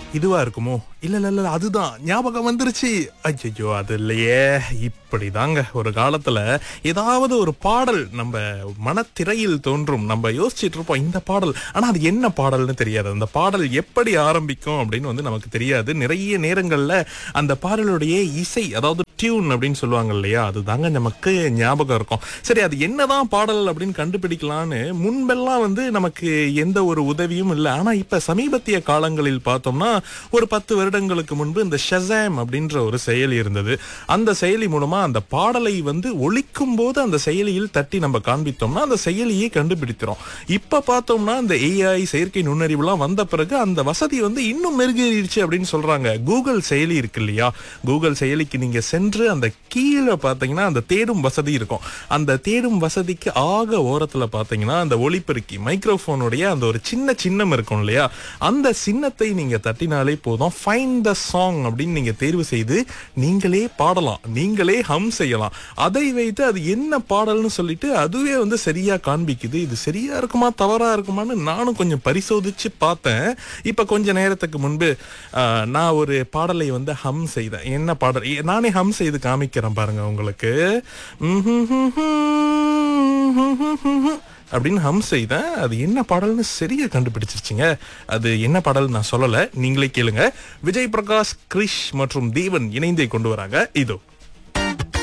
இதுவா இருக்குமோ இல்ல இல்ல இல்ல அதுதான் ஞாபகம் வந்துருச்சு ஐயோ அது இல்லையே இப்படிதாங்க ஒரு காலத்துல ஏதாவது ஒரு பாடல் நம்ம மனத்திரையில் தோன்றும் நம்ம யோசிச்சுட்டு இருப்போம் இந்த பாடல் ஆனா அது என்ன பாடல்னு தெரியாது அந்த பாடல் எப்படி ஆரம்பிக்கும் அப்படின்னு வந்து நமக்கு தெரியாது நிறைய நேரங்கள்ல அந்த பாடலுடைய இசை அதாவது டியூன் அப்படின்னு சொல்லுவாங்க இல்லையா அதுதாங்க நமக்கு ஞாபகம் இருக்கும் சரி அது என்னதான் பாடல் அப்படின்னு கண்டுபிடிக்கலான்னு முன்பெல்லாம் வந்து நமக்கு எந்த ஒரு உதவியும் இல்லை ஆனா இப்ப சமீபத்திய காலங்களில் பார்த்தோம்னா ஒரு பத்து வருடங்களுக்கு முன்பு இந்த ஷசாம் அப்படின்ற ஒரு செயலி இருந்தது அந்த செயலி மூலமா அந்த பாடலை வந்து ஒழிக்கும் போது அந்த செயலியில் தட்டி நம்ம காண்பித்தோம்னா அந்த செயலியை கண்டுபிடிக்கிறோம் இப்ப பார்த்தோம்னா இந்த ஏஐ செயற்கை நுண்ணறிவுலாம் வந்த பிறகு அந்த வசதி வந்து இன்னும் மெருகேறிடுச்சு அப்படின்னு சொல்றாங்க கூகுள் செயலி இருக்கு இல்லையா கூகுள் செயலிக்கு நீங்க சென்று அந்த கீழே பார்த்தீங்கன்னா அந்த தேடும் வசதி இருக்கும் அந்த தேடும் வசதிக்கு ஆக ஓரத்துல பார்த்தீங்கன்னா அந்த ஒளிபெருக்கி மைக்ரோஃபோனுடைய அந்த ஒரு சின்ன சின்னம் இருக்கும் இல்லையா அந்த சின்னத்தை நீங்க தட்டினாலே போதும் ஃபைன் த சாங் அப்படின்னு நீங்க தேர்வு செய்து நீங்களே பாடலாம் நீங்களே ஹம் செய்யலாம் அதை வைத்து அது என்ன பாடல்னு சொல்லிட்டு அதுவே வந்து சரியா காண்பிக்குது இது சரியா இருக்குமா தவறா இருக்குமான்னு நானும் கொஞ்சம் பரிசோதிச்சு பார்த்தேன் இப்ப கொஞ்ச நேரத்துக்கு முன்பு ஆஹ், நான் ஒரு பாடலை வந்து ஹம் செய்தேன் என்ன பாடல் ஏ, நானே ஹம் செய்து காமிக்கிறேன் பாருங்க உங்களுக்கு அப்படின்னு ஹம் செய்தேன் அது என்ன பாடல்னு சரியா கண்டுபிடிச்சிருச்சுங்க அது என்ன பாடல் நான் சொல்லல நீங்களே கேளுங்க விஜய் பிரகாஷ் கிரிஷ் மற்றும் தேவன் இணைந்தே கொண்டு வராங்க இதோ